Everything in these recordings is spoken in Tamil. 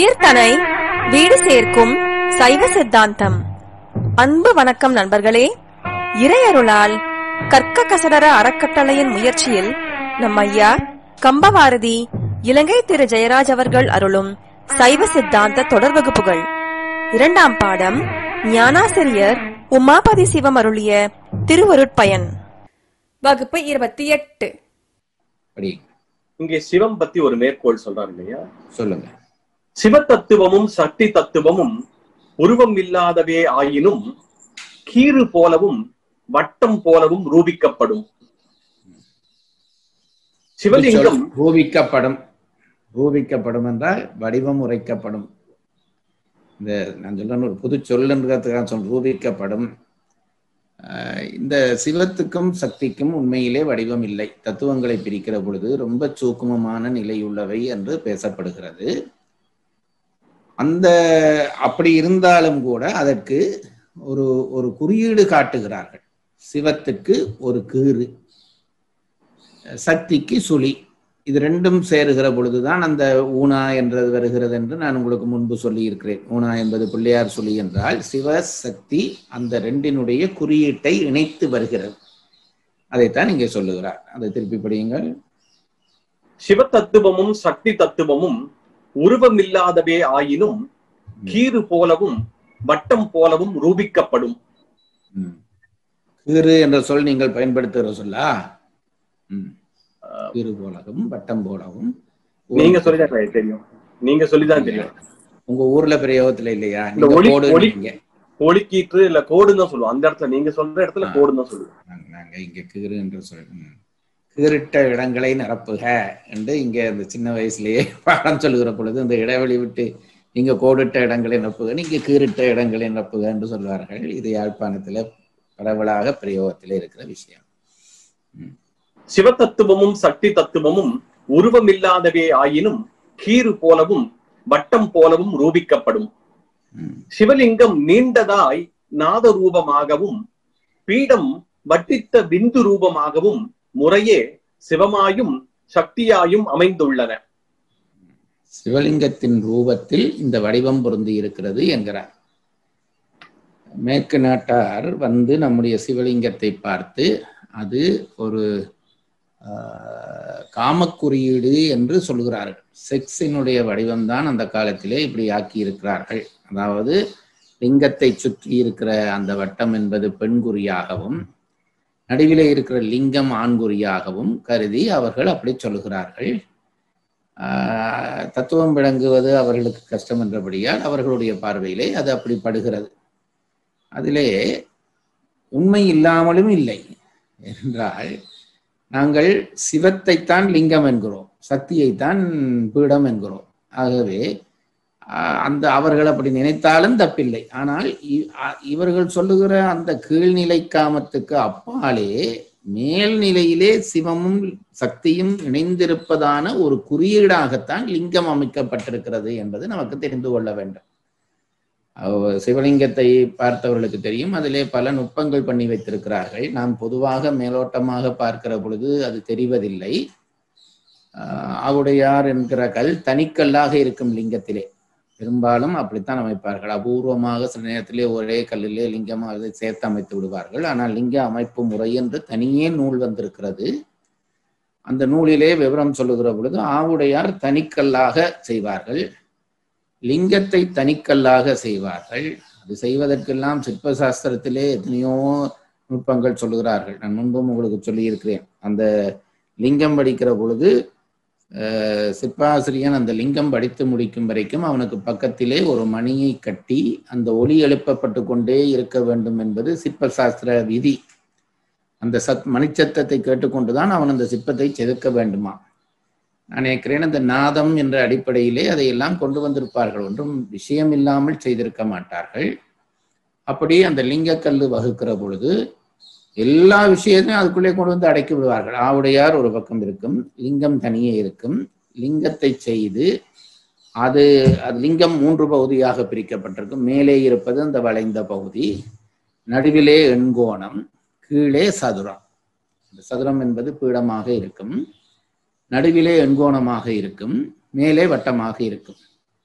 உயிர்தனை வீடு சேர்க்கும் சைவ சித்தாந்தம் அன்பு வணக்கம் நண்பர்களே இறையருளால் கற்க கசடர அறக்கட்டளையின் முயற்சியில் நம் ஐயா கம்பவாரதி இலங்கை திரு ஜெயராஜ் அவர்கள் அருளும் சைவ சித்தாந்த தொடர் வகுப்புகள் இரண்டாம் பாடம் ஞானாசிரியர் உமாபதி சிவம் அருளிய திருவருட்பயன் வகுப்பு இருபத்தி எட்டு படி இங்கே சிவம் பத்தி ஒரு மேற்கோள் சொல்றாரு இல்லையா சொல்லுங்க சிவ தத்துவமும் சக்தி தத்துவமும் உருவம் இல்லாதவே ஆயினும் கீறு போலவும் வட்டம் போலவும் ரூபிக்கப்படும் சிவலிங்கம் ரூபிக்கப்படும் ரூபிக்கப்படும் என்றால் வடிவம் உரைக்கப்படும் இந்த நான் சொல்றேன் ஒரு புது சொல்லுன்றதுக்காக சொல் ரூபிக்கப்படும் ஆஹ் இந்த சிவத்துக்கும் சக்திக்கும் உண்மையிலே வடிவம் இல்லை தத்துவங்களை பிரிக்கிற பொழுது ரொம்ப சூக்குமமான நிலையுள்ளவை என்று பேசப்படுகிறது அந்த அப்படி இருந்தாலும் கூட அதற்கு ஒரு ஒரு குறியீடு காட்டுகிறார்கள் சிவத்துக்கு ஒரு கீறு சக்திக்கு சுழி இது ரெண்டும் சேருகிற பொழுதுதான் அந்த ஊனா என்றது வருகிறது என்று நான் உங்களுக்கு முன்பு சொல்லி இருக்கிறேன் ஊனா என்பது பிள்ளையார் சுழி என்றால் சிவ சக்தி அந்த ரெண்டினுடைய குறியீட்டை இணைத்து வருகிறது அதைத்தான் இங்கே சொல்லுகிறார் அதை திருப்பி படியுங்கள் சிவ தத்துவமும் சக்தி தத்துவமும் உருவமில்லாதவே ஆயினும் கீறு போலவும் வட்டம் போலவும் ரூபிக்கப்படும் ம். கீறு என்ற சொல் நீங்கள் பயன்படுத்துகிற சொல்லா ம். கீறு போலவும் வட்டம் போலவும் நீங்க சொல்லிதான் எனக்கு தெரியும் நீங்க சொல்லிதான் தெரியும் உங்க ஊர்ல பிரயோகத்துல இல்லையா இந்த நீங்க ஒளி- போடு ஒளி- நீங்க ஒளிக்கீற்று இல்ல கோடுன்னு தான் சொல்லுவோம் அந்த இடத்துல நீங்க சொல்ற இடத்துல ஆ. கோடுன்னு தான் சொல்லுவோம் நாங்க- நாங்க இங்க கீறு என்று சொல்றோம் கீறிட்ட இடங்களை நிரப்புக என்று இங்க இந்த சின்ன வயசுலயே பாடம் சொல்லுகிற பொழுது இந்த இடைவெளி விட்டு நீங்க கோடிட்ட இடங்களை நிரப்புக நீங்க கீறிட்ட இடங்களை நிரப்புக என்று சொல்வார்கள் இது யாழ்ப்பாணத்துல பரவலாக பிரயோகத்துல இருக்கிற விஷயம் சிவ தத்துவமும் சக்தி தத்துவமும் உருவமில்லாதவே ஆயினும் கீறு போலவும் வட்டம் போலவும் ரூபிக்கப்படும் ம். சிவலிங்கம் நீண்டதாய் நாத ரூபமாகவும் பீடம் வட்டித்த விந்து ரூபமாகவும் முறையே சிவமாயும் சக்தியாயும் அமைந்துள்ளன சிவலிங்கத்தின் ரூபத்தில் இந்த வடிவம் பொருந்தி இருக்கிறது என்கிறார் மேற்கு நாட்டார் வந்து நம்முடைய சிவலிங்கத்தை பார்த்து அது ஒரு ஆஹ், காமக்குறியீடு என்று சொல்கிறார்கள் செக்ஸினுடைய வடிவம்தான் அந்த காலத்திலே இப்படி ஆக்கி இருக்கிறார்கள் அதாவது லிங்கத்தை சுற்றி இருக்கிற அந்த வட்டம் என்பது பெண்குறியாகவும் நடுவிலே இருக்கிற லிங்கம் ஆண்குறியாகவும் கருதி அவர்கள் அப்படி சொல்லுகிறார்கள் ஆஹ் தத்துவம் விளங்குவது அவர்களுக்கு கஷ்டம் என்றபடியால் அவர்களுடைய பார்வையிலே அது அப்படி படுகிறது அதிலே உண்மை இல்லாமலும் இல்லை என்றால் நாங்கள் சிவத்தைத்தான் லிங்கம் என்கிறோம் சக்தியைத்தான் பீடம் என்கிறோம் ஆகவே ஆஹ் அந்த அவர்கள் அப்படி நினைத்தாலும் தப்பில்லை ஆனால் இ- அ- இவர்கள் சொல்லுகிற அந்த கீழ்நிலை காமத்துக்கு அப்பாலே மேல்நிலையிலே சிவமும் சக்தியும் இணைந்திருப்பதான ஒரு குறியீடாகத்தான் லிங்கம் அமைக்கப்பட்டிருக்கிறது என்பது நமக்கு தெரிந்து கொள்ள வேண்டும் அவ- சிவலிங்கத்தை பார்த்தவர்களுக்கு தெரியும் அதிலே பல நுட்பங்கள் பண்ணி வைத்திருக்கிறார்கள் நாம் பொதுவாக மேலோட்டமாக பார்க்கிற பொழுது அது தெரிவதில்லை ஆஹ் ஆவுடையார் என்கிற கல் தனிக்கல்லாக இருக்கும் லிங்கத்திலே பெரும்பாலும் அப்படித்தான் அமைப்பார்கள் அபூர்வமாக சில நேரத்திலே ஒரே கல்லிலே லிங்கமாக அதை சேர்த்து அமைத்து விடுவார்கள் ஆனால் லிங்க அமைப்பு முறை என்று தனியே நூல் வந்திருக்கிறது அந்த நூலிலே விவரம் சொல்லுகிற பொழுது ஆவுடையார் தனிக்கல்லாக செய்வார்கள் லிங்கத்தை தனிக்கல்லாக செய்வார்கள் அது செய்வதற்கெல்லாம் சிற்ப சாஸ்திரத்திலே எத்தனையோ நுட்பங்கள் சொல்லுகிறார்கள் நான் முன்பும் உங்களுக்கு சொல்லியிருக்கிறேன் அந்த லிங்கம் படிக்கிற பொழுது அஹ், சிற்பாசிரியன் அந்த லிங்கம் படித்து முடிக்கும் வரைக்கும் அவனுக்கு பக்கத்திலே ஒரு மணியை கட்டி அந்த ஒளி எழுப்பப்பட்டு கொண்டே இருக்க வேண்டும் என்பது சிற்ப சாஸ்திர விதி அந்த சத் மணிச்சத்தத்தை கேட்டுக்கொண்டுதான் அவன் அந்த சிற்பத்தை செதுக்க வேண்டுமா நான் நினைக்கிறேன் அந்த நாதம் என்ற அடிப்படையிலே அதையெல்லாம் கொண்டு வந்திருப்பார்கள் ஒன்றும் விஷயம் இல்லாமல் செய்திருக்க மாட்டார்கள் அப்படி அந்த லிங்கக்கல்லு வகுக்கிற பொழுது எல்லா விஷயத்தையும் அதுக்குள்ளே கொண்டு வந்து அடக்கி விடுவார்கள் ஆவுடையார் ஒரு பக்கம் இருக்கும் லிங்கம் தனியே இருக்கும் லிங்கத்தை செய்து அது அது லிங்கம் மூன்று பகுதியாக பிரிக்கப்பட்டிருக்கும் மேலே இருப்பது அந்த வளைந்த பகுதி நடுவிலே எண்கோணம் கீழே சதுரம் இந்த சதுரம் என்பது பீடமாக இருக்கும் நடுவிலே எண்கோணமாக இருக்கும் மேலே வட்டமாக இருக்கும்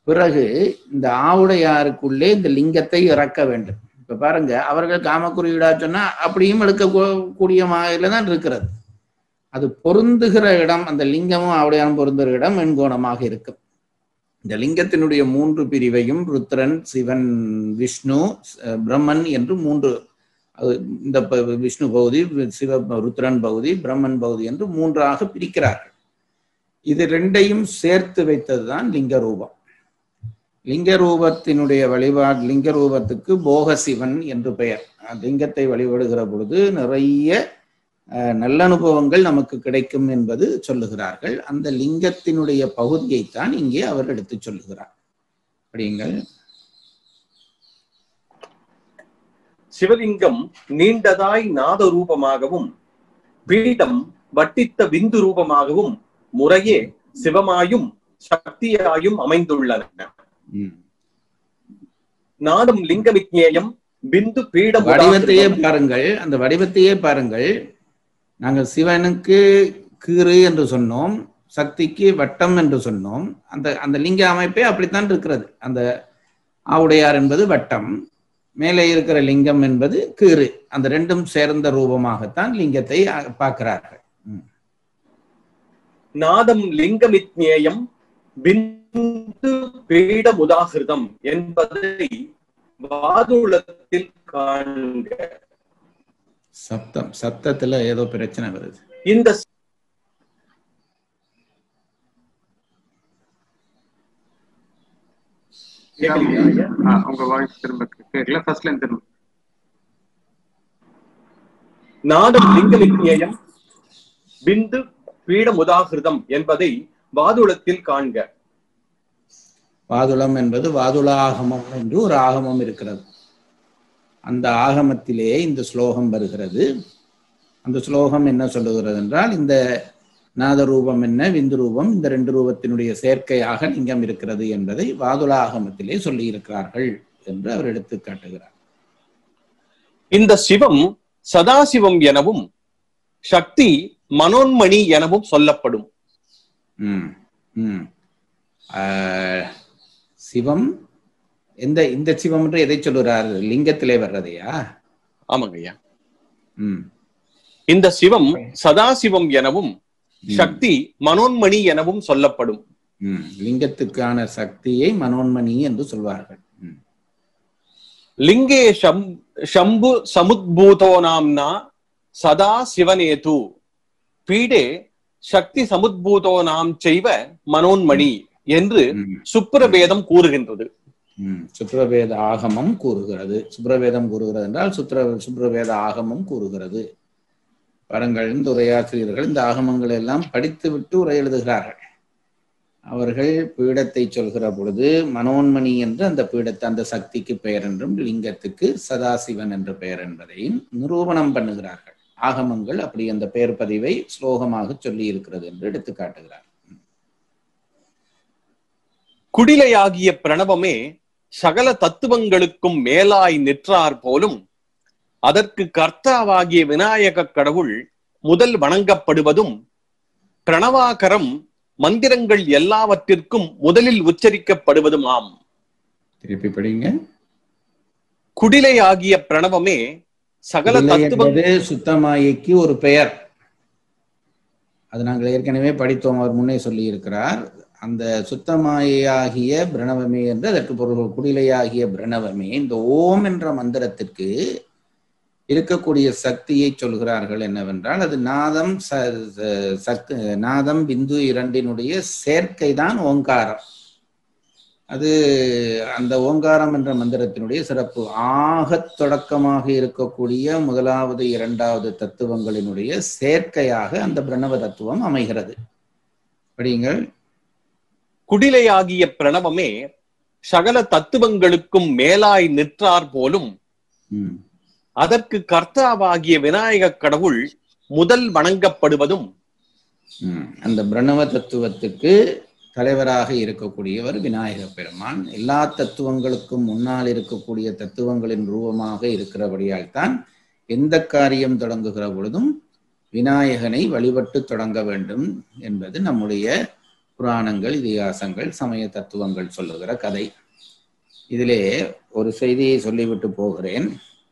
பிறகு இந்த ஆவுடையாருக்குள்ளே இந்த லிங்கத்தை இறக்க வேண்டும் இப்ப பாருங்க அவர்கள் காமக்குறியீடா சொன்னா அப்படியும் எடுக்க கூ- கூடிய மாதிரில தான் இருக்கிறது அது பொருந்துகிற இடம் அந்த லிங்கமும் ஆவுடையாரும் பொருந்துகிற இடம் எண்கோணமாக இருக்கும் இந்த லிங்கத்தினுடைய மூன்று பிரிவையும் ருத்ரன் சிவன் விஷ்ணு அஹ், பிரம்மன் என்று மூன்று அது இந்த ப- விஷ்ணு பகுதி சிவ ருத்ரன் பகுதி பிரம்மன் பகுதி என்று மூன்றாக பிரிக்கிறார்கள் இது ரெண்டையும் சேர்த்து வைத்ததுதான் லிங்க ரூபம் லிங்க ரூபத்தினுடைய வழிபாடு லிங்க ரூபத்துக்கு போக சிவன் என்று பெயர் அஹ் லிங்கத்தை வழிபடுகிற பொழுது நிறைய அஹ், நல்லனுபவங்கள் நமக்கு கிடைக்கும் என்பது சொல்லுகிறார்கள் அந்த லிங்கத்தினுடைய பகுதியைத்தான் இங்கே அவர் எடுத்து சொல்லுகிறார் அப்படிங்கள் சிவலிங்கம் நீண்டதாய் நாத ரூபமாகவும் பீடம் வட்டித்த விந்து ரூபமாகவும் முறையே சிவமாயும் சக்தியாயும் அமைந்துள்ளன ம். நாடும் லிங்க விக்னேயம் பிந்து பீடம் வடிவத்தையே பாருங்கள் அந்த வடிவத்தையே பாருங்கள் நாங்கள் சிவனுக்கு கீறு என்று சொன்னோம் சக்திக்கு வட்டம் என்று சொன்னோம் அந்த அந்த லிங்க அமைப்பே அப்படித்தான் இருக்கிறது அந்த ஆவுடையார் என்பது வட்டம் மேலே இருக்கிற லிங்கம் என்பது கீறு அந்த ரெண்டும் சேர்ந்த ரூபமாகத்தான் லிங்கத்தை அ- பார்க்கிறார்கள் நாதம் லிங்க விக்னேயம் பிந்து பீடம் உதாகிருதம் என்பதை வாதுளத்தில் காண்க சப்தம் சத்தத்துல ஏதோ பிரச்சனை வருது இந்த கேக்குறீங்களா ஐயா? ஆ, உங்க வாய்ஸ் திரும்ப கேட்கல ஃபர்ஸ்ட்ல இருந்து திரும்ப நாதம் லிங்க விக்னேயம் பிந்து பீடம் உதாகிருதம் என்பதை வாதுளத்தில் காண்க வாதுளம் என்பது வாதுளாகமம் என்று ஒரு ஆகமம் இருக்கிறது அந்த ஆகமத்திலே இந்த ஸ்லோகம் வருகிறது அந்த ஸ்லோகம் என்ன சொல்லுகிறது என்றால் இந்த நாத ரூபம் என்ன விந்து ரூபம் இந்த ரெண்டு ரூபத்தினுடைய சேர்க்கையாக லிங்கம் இருக்கிறது என்பதை வாதுளாகமத்திலே சொல்லி இருக்கிறார்கள் என்று அவர் எடுத்து காட்டுகிறார் இந்த சிவம் சதாசிவம் எனவும் சக்தி மனோன்மணி எனவும் சொல்லப்படும் ம் ம் ஆஹ், சிவம் எந்த இந்த சிவம் என்று எதை சொல்லுகிறார் லிங்கத்திலே வர்றதையா ஆமாங்க ஐயா ம் இந்த சிவம் சதாசிவம் எனவும் சக்தி மனோன்மணி எனவும் சொல்லப்படும் ம். லிங்கத்துக்கான சக்தியை மனோன்மணி என்று சொல்வார்கள் ம். லிங்கே சம் சம்பு சமுத்பூதோ நாம்னா சதா சிவனேது பீடே சக்தி சமுத்பூதோ நாம் செய்வ மனோன்மணி என்று ம். சுப்பிரபேதம் கூறுகின்றது ம். சுப்ரவேத ஆகமம் கூறுகிறது சுப்ரவேதம் கூறுகிறது என்றால் சுத்ர சுப்ரவேத ஆகமம் கூறுகிறது பாருங்கள் இந்த உரையாசிரியர்கள் இந்த ஆகமங்களை எல்லாம் படித்துவிட்டு உரை எழுதுகிறார்கள் அவர்கள் பீடத்தை சொல்கிற பொழுது மனோன்மணி என்று அந்த பீடத்தை அந்த சக்திக்கு பெயர் என்றும் லிங்கத்துக்கு சதாசிவன் என்ற பெயர் என்பதையும் நிரூபணம் பண்ணுகிறார்கள் ஆகமங்கள் அப்படி அந்த பெயர் பதிவை ஸ்லோகமாக சொல்லி இருக்கிறது என்று எடுத்து காட்டுகிறார் குடிலையாகிய பிரணவமே சகல தத்துவங்களுக்கும் மேலாய் நிற்றார் போலும் அதற்கு கர்த்தாவாகிய விநாயக கடவுள் முதல் வணங்கப்படுவதும் பிரணவாகரம் மந்திரங்கள் எல்லாவற்றிற்கும் முதலில் உச்சரிக்கப்படுவதும் ஆம் திருப்பி படிங்க குடிலையாகிய பிரணவமே சகல இல்லை தத்துவம் என்பது சுத்தமாயைக்கு ஒரு பெயர் அது நாங்கள் ஏற்கனவே படித்தோம் அவர் முன்னே சொல்லி இருக்கிறார் அந்த சுத்தமாயாகிய பிரணவமே என்று அதற்கு பொருள் குடிலையாகிய பிரணவமே இந்த ஓம் என்ற மந்திரத்திற்கு இருக்கக்கூடிய சக்தியை சொல்கிறார்கள் என்னவென்றால் அது நாதம் ச- ச- சக்தி நாதம் பிந்து இரண்டினுடைய சேர்க்கை தான் ஓங்காரம் அது அந்த ஓங்காரம் என்ற மந்திரத்தினுடைய சிறப்பு ஆகத் தொடக்கமாக இருக்கக்கூடிய முதலாவது இரண்டாவது தத்துவங்களினுடைய சேர்க்கையாக அந்த பிரணவ தத்துவம் அமைகிறது படியுங்கள் குடிலையாகிய பிரணவமே சகல தத்துவங்களுக்கும் மேலாய் நிற்றார் போலும் ம், அதற்கு கர்த்தாவாகிய விநாயக கடவுள் முதல் வணங்கப்படுவதும் ம். அந்த பிரணவ தத்துவத்துக்கு தலைவராக இருக்கக்கூடியவர் விநாயக பெருமான் எல்லா தத்துவங்களுக்கும் முன்னால் இருக்கக்கூடிய தத்துவங்களின் ரூபமாக இருக்கிறபடியால் தான் எந்த காரியம் தொடங்குகிற பொழுதும் விநாயகனை வழிபட்டு தொடங்க வேண்டும் என்பது நம்முடைய புராணங்கள் இதிகாசங்கள் சமய தத்துவங்கள் சொல்லுகிற கதை இதிலே ஒரு செய்தியை சொல்லிவிட்டு போகிறேன்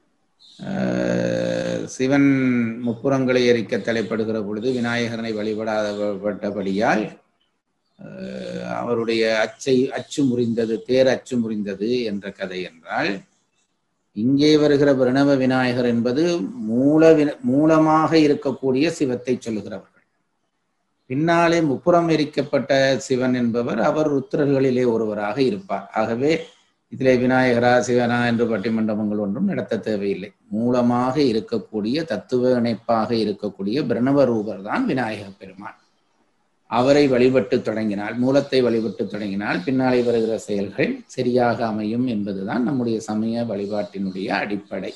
அஹ், சிவன் முப்புறங்களை எரிக்க தலைப்படுகிற பொழுது விநாயகரனை வழிபடாதபடியால் அஹ், அவருடைய அச்சை அச்சு முறிந்தது தேர் அச்சு முறிந்தது என்ற கதை என்றால் இங்கே வருகிற பிரணவ விநாயகர் என்பது மூல வின- மூலமாக இருக்கக்கூடிய சிவத்தை சொல்லுகிறவர்கள் பின்னாலே முப்புறம் எரிக்கப்பட்ட சிவன் என்பவர் அவர் ருத்ரர்களிலே ஒருவராக இருப்பார் ஆகவே இதிலே விநாயகரா சிவனா என்று பட்டிமண்டபங்கள் ஒன்றும் நடத்த தேவையில்லை மூலமாக இருக்கக்கூடிய தத்துவ இணைப்பாக இருக்கக்கூடிய பிரணவ ரூபர் தான் விநாயக பெருமான் அவரை வழிபட்டு தொடங்கினால் மூலத்தை வழிபட்டு தொடங்கினால் பின்னாலே வருகிற செயல்கள் சரியாக அமையும் என்பதுதான் நம்முடைய சமய வழிபாட்டினுடைய அடிப்படை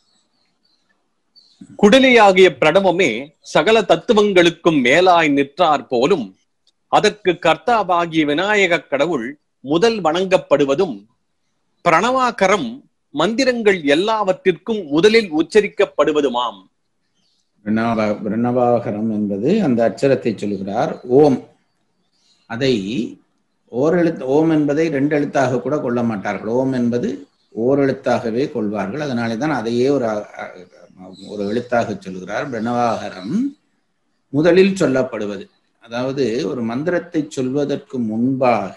குடிலையாகிய பிரணவமே சகல தத்துவங்களுக்கும் மேலாய் நிற்றார் போலும் அதற்கு கர்த்தாவாகிய விநாயக கடவுள் முதல் வணங்கப்படுவதும் பிரணவாகரம் மந்திரங்கள் எல்லாவற்றிற்கும் முதலில் உச்சரிக்கப்படுவதுமாம் பிரணவ பிரணவாகரம் என்பது அந்த அச்சரத்தை சொல்கிறார் ஓம் அதை ஓரெழுத்து ஓம் என்பதை ரெண்டு எழுத்தாக கூட கொள்ள மாட்டார்கள் ஓம் என்பது ஓரெழுத்தாகவே கொள்வார்கள் அதனாலே தான் அதையே ஒரு அ- அ- ஒரு எழுத்தாக சொல்கிறார் பிரணவாகரம் முதலில் சொல்லப்படுவது அதாவது ஒரு மந்திரத்தை சொல்வதற்கு முன்பாக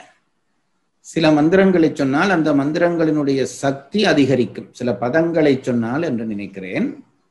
சில மந்திரங்களை சொன்னால் அந்த மந்திரங்களினுடைய சக்தி அதிகரிக்கும் சில பதங்களை சொன்னால் என்று நினைக்கிறேன்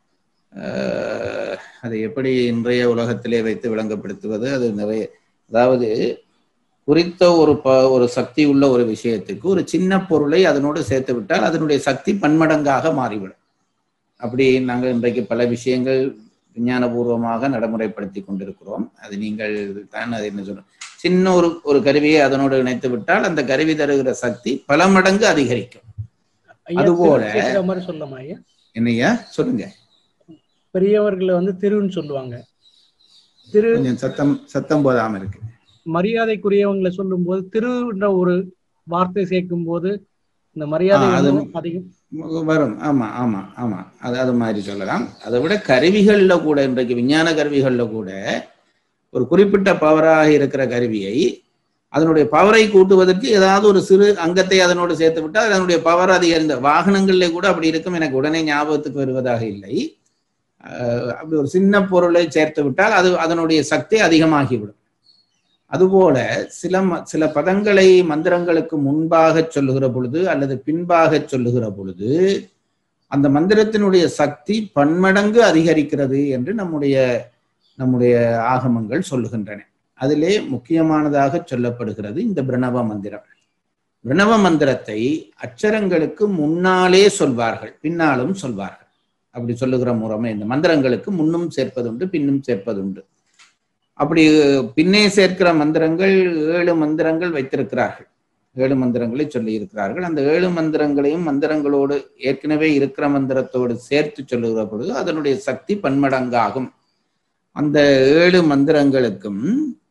அஹ், அதை எப்படி இன்றைய உலகத்திலே வைத்து விளங்கப்படுத்துவது அது நிறைய அதாவது குறித்த ஒரு ப ஒரு சக்தி உள்ள ஒரு விஷயத்துக்கு ஒரு சின்ன பொருளை அதனோடு சேர்த்து விட்டால் அதனுடைய சக்தி பன்மடங்காக மாறிவிடும் அப்படி நாங்கள் இன்றைக்கு பல விஷயங்கள் விஞ்ஞானபூர்வமாக நடைமுறைப்படுத்தி கொண்டிருக்கிறோம் அது நீங்கள் தான் அது என்ன சொல்றோம் சின்ன ஒரு ஒரு கருவியை அதனோடு இணைத்து விட்டால் அந்த கருவி தருகிற சக்தி பல மடங்கு அதிகரிக்கும் ஐயா, அதுபோல- திரு கேக்குற மாதிரி சொல்லலாமா ஐயா என்னையா சொல்லுங்க பெரியவர்களை வந்து திருன்னு சொல்லுவாங்க திரு கொஞ்சம் சத்தம் சத்தம் போதாம இருக்கு மரியாதைக்குரியவங்களை சொல்லும்போது திருன்ற ஒரு வார்த்தை சேர்க்கும் போது இந்த மரியாதை ஆ, அது- இன்னும் அதிகம் வரும் ஆமா ஆமா ஆமா அது அது மாதிரி சொல்லலாம் அதை விட கருவிகள்ல கூட இன்றைக்கு விஞ்ஞான கருவிகள்ல கூட ஒரு குறிப்பிட்ட பவராக இருக்கிற கருவியை அதனுடைய பவரை கூட்டுவதற்கு ஏதாவது ஒரு சிறு அங்கத்தை அதனோடு சேர்த்து விட்டால் அதனுடைய பவர் அதிகரிந்த வாகனங்கள்ல கூட அப்படி இருக்கும் எனக்கு உடனே ஞாபகத்துக்கு வருவதாக இல்லை அஹ் அப்படி ஒரு சின்ன பொருளை சேர்த்து விட்டால் அது அதனுடைய சக்தி அதிகமாகிவிடும் அதுபோல சில ம- சில பதங்களை மந்திரங்களுக்கு முன்பாக சொல்லுகிற பொழுது அல்லது பின்பாக சொல்லுகிற பொழுது அந்த மந்திரத்தினுடைய சக்தி பன்மடங்கு அதிகரிக்கிறது என்று நம்முடைய நம்முடைய ஆகமங்கள் சொல்லுகின்றன அதிலே முக்கியமானதாக சொல்லப்படுகிறது இந்த பிரணவ மந்திரம் பிரணவ மந்திரத்தை அச்சரங்களுக்கு முன்னாலே சொல்வார்கள் பின்னாலும் சொல்வார்கள் அப்படி சொல்லுகிற முறைமை இந்த மந்திரங்களுக்கு முன்னும் சேர்ப்பதுண்டு பின்னும் சேர்ப்பதுண்டு அப்படி பின்னே சேர்க்கிற மந்திரங்கள் ஏழு மந்திரங்கள் வைத்திருக்கிறார்கள் ஏழு மந்திரங்களை சொல்லி இருக்கிறார்கள் அந்த ஏழு மந்திரங்களையும் மந்திரங்களோடு ஏற்கனவே இருக்கிற மந்திரத்தோடு சேர்த்து சொல்லுகிற பொழுது அதனுடைய சக்தி பன்மடங்காகும் அந்த ஏழு மந்திரங்களுக்கும்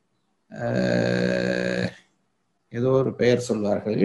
ஆஹ், ஏதோ ஒரு பெயர் சொல்வார்கள்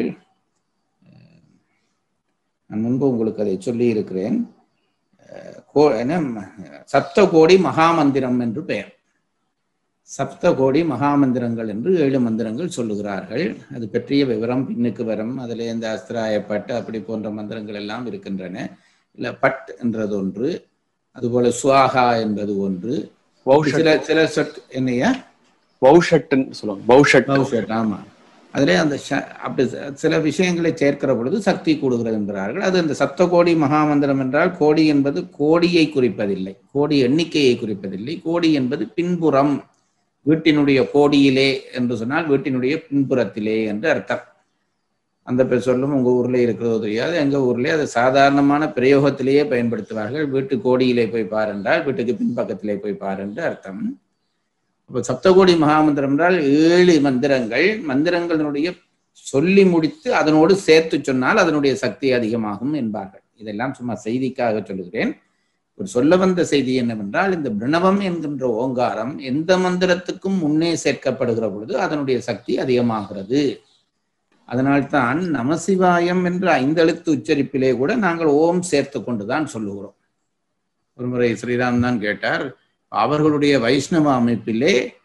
நான் முன்பு உங்களுக்கு அதை சொல்லி இருக்கிறேன் அஹ், கோ- என்ன சப்த கோடி மகாமந்திரம் என்று பெயர் சப்த கோடி மகாமந்திரங்கள் என்று ஏழு மந்திரங்கள் சொல்லுகிறார்கள் அது பற்றிய விவரம் பின்னுக்கு வரும் அதில் இந்த அஸ்திராய பட் அப்படி போன்ற மந்திரங்கள் எல்லாம் இருக்கின்றன இல்ல பட் என்றது ஒன்று அதுபோல சுவாகா என்பது ஒன்று சில சில சொற் என்னையா வௌஷட்டுன்னு சொல்லுவாங்க வௌஷட் பௌஷட் ஆமா அதிலே அந்த ச- அப்படி ச- சில விஷயங்களை சேர்க்கிற பொழுது சக்தி கூடுகிறது என்கிறார்கள் அது அந்த சப்த கோடி மகாமந்திரம் என்றால் கோடி என்பது கோடியை குறிப்பதில்லை கோடி எண்ணிக்கையை குறிப்பதில்லை கோடி என்பது பின்புறம் வீட்டினுடைய கோடியிலே என்று சொன்னால் வீட்டினுடைய பின்புறத்திலே என்று அர்த்தம் அந்த பெ- சொல்லும் உங்க ஊர்ல இருக்கிறதோ தெரியாது எங்க ஊர்லயே அது சாதாரணமான பிரயோகத்திலேயே பயன்படுத்துவார்கள் வீட்டு கோடியிலே போய் பாருன்றால் வீட்டுக்கு பின்பக்கத்திலே போய் பார் என்று அர்த்தம் அப்ப சப்தகோடி மகாமந்திரம் என்றால் ஏழு மந்திரங்கள் மந்திரங்களினுடைய சொல்லி முடித்து அதனோடு சேர்த்து சொன்னால் அதனுடைய சக்தி அதிகமாகும் என்பார்கள் இதெல்லாம் சும்மா செய்திக்காக சொல்லுகிறேன் ஒரு சொல்ல வந்த செய்தி என்னவென்றால் இந்த பிரணவம் என்கின்ற ஓங்காரம் எந்த மந்திரத்துக்கும் முன்னே சேர்க்கப்படுகிற பொழுது அதனுடைய சக்தி அதிகமாகிறது அதனால்தான் நமசிவாயம் என்ற ஐந்தெழுத்து உச்சரிப்பிலே கூட நாங்கள் ஓம் சேர்த்து கொண்டுதான் சொல்லுகிறோம் ஒருமுறை ஸ்ரீராம் தான் கேட்டார் அவர்களுடைய வைஷ்ணவ அமைப்பிலே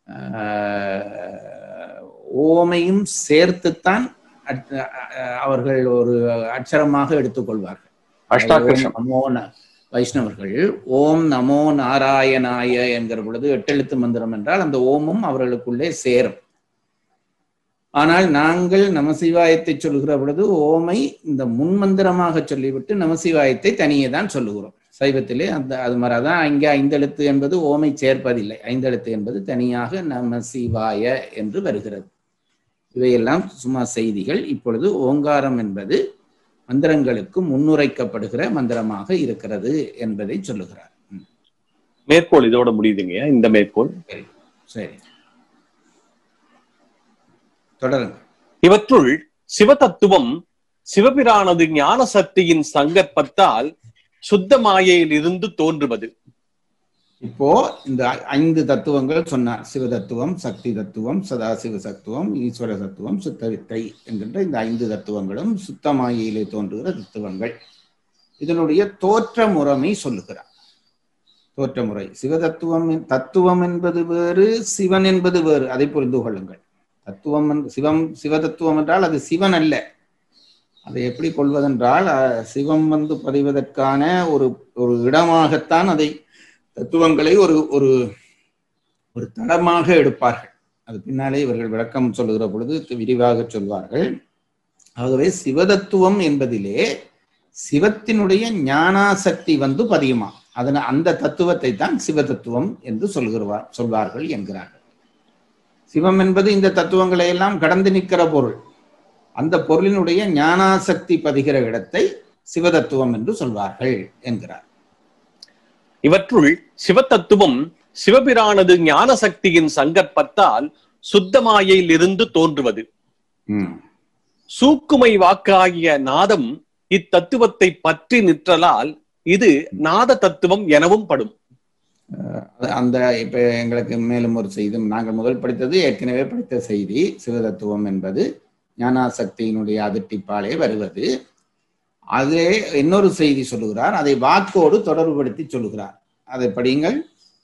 ஆஹ், ஓமையும் சேர்த்துத்தான் அட்- அஹ், அவர்கள் ஒரு அட்சரமாக எடுத்துக்கொள்வார்கள் அஷ்டாட்சரம் ஓம் நமோ ந- வைஷ்ணவர்கள் ஓம் நமோ நாராயணாய என்கிற பொழுது எட்டெழுத்து மந்திரம் என்றால் அந்த ஓமும் அவர்களுக்குள்ளே சேரும் ஆனால் நாங்கள் நமசிவாயத்தை சொல்லுகிற பொழுது ஓமை இந்த முன்மந்திரமாக சொல்லிவிட்டு நமசிவாயத்தை தனியே தான் சொல்லுகிறோம் சைவத்திலே அந்த அது மாதிரி தான் இங்கே ஐந்தெழுத்து என்பது ஓமை சேர்ப்பதில்லை ஐந்தெழுத்து என்பது தனியாக நமசிவாய என்று வருகிறது இவையெல்லாம் சும்மா செய்திகள் இப்பொழுது ஓங்காரம் என்பது மந்திரங்களுக்கு முன்னுரைக்கப்படுகிற மந்திரமாக இருக்கிறது என்பதை சொல்லுகிறார் ம், மேற்கோள் இதோட முடியுதுங்க இந்த மேற்கோள் சரி தொடருங்க இவற்றுள் சிவதத்துவம் சிவபிரானது ஞான சக்தியின் சங்கற்பத்தால் சுத்த மாயையில் இருந்து தோன்றுவது இப்போ இந்த ஐ- ஐந்து தத்துவங்கள் சொன்னார் சிவ தத்துவம் சக்தி தத்துவம் சதாசிவ தத்துவம் ஈஸ்வர தத்துவம் சுத்த வித்தை என்கின்ற இந்த ஐந்து தத்துவங்களும் சுத்தமாயிலே தோன்றுகிற தத்துவங்கள் இதனுடைய தோற்ற முறைமை சொல்லுகிறார் தோற்ற முறை சிவதத்துவம் என்- தத்துவம் என்பது வேறு சிவன் என்பது வேறு அதை புரிந்து கொள்ளுங்கள் தத்துவம் என்று- சிவம் சிவதத்துவம் என்றால் அது சிவன் அல்ல அதை எப்படி கொள்வதென்றால் அஹ், சிவம் வந்து பதிவதற்கான ஒரு ஒரு இடமாகத்தான் அதை தத்துவங்களை ஒரு ஒரு ஒரு தடமாக எடுப்பார்கள் அது பின்னாலே இவர்கள் விளக்கம் சொல்லுகிற பொழுது விரிவாக சொல்வார்கள் ஆகவே சிவதத்துவம் என்பதிலே சிவத்தினுடைய ஞானாசக்தி வந்து பதியுமா அதன அந்த தத்துவத்தை தான் சிவதத்துவம் என்று சொல்கிறவார் சொல்வார்கள் என்கிறார்கள் சிவம் என்பது இந்த தத்துவங்களை எல்லாம் கடந்து நிற்கிற பொருள் அந்த பொருளினுடைய ஞானாசக்தி பதிகிற இடத்தை சிவதத்துவம் என்று சொல்வார்கள் என்கிறார் இவற்றுள் சிவதத்துவம் சிவபிரானது ஞான சக்தியின் சங்கற்பத்தால் சுத்த மாயையில் இருந்து தோன்றுவது ம் சூக்குமை வாக்காகிய நாதம் இத்தத்துவத்தை பற்றி நிற்றலால் இது நாத தத்துவம் எனவும் படும் அது அந்த இப்ப எங்களுக்கு மேலும் ஒரு செய்தி நாங்கள் முதல் படித்தது ஏற்கனவே படித்த செய்தி சிவதத்துவம் என்பது ஞானாசக்தியினுடைய அதிர்ட்டிப்பாலே வருவது அதே இன்னொரு செய்தி சொல்லுகிறார் அதை வாக்கோடு தொடர்புபடுத்தி சொல்லுகிறார் அதை படியுங்கள்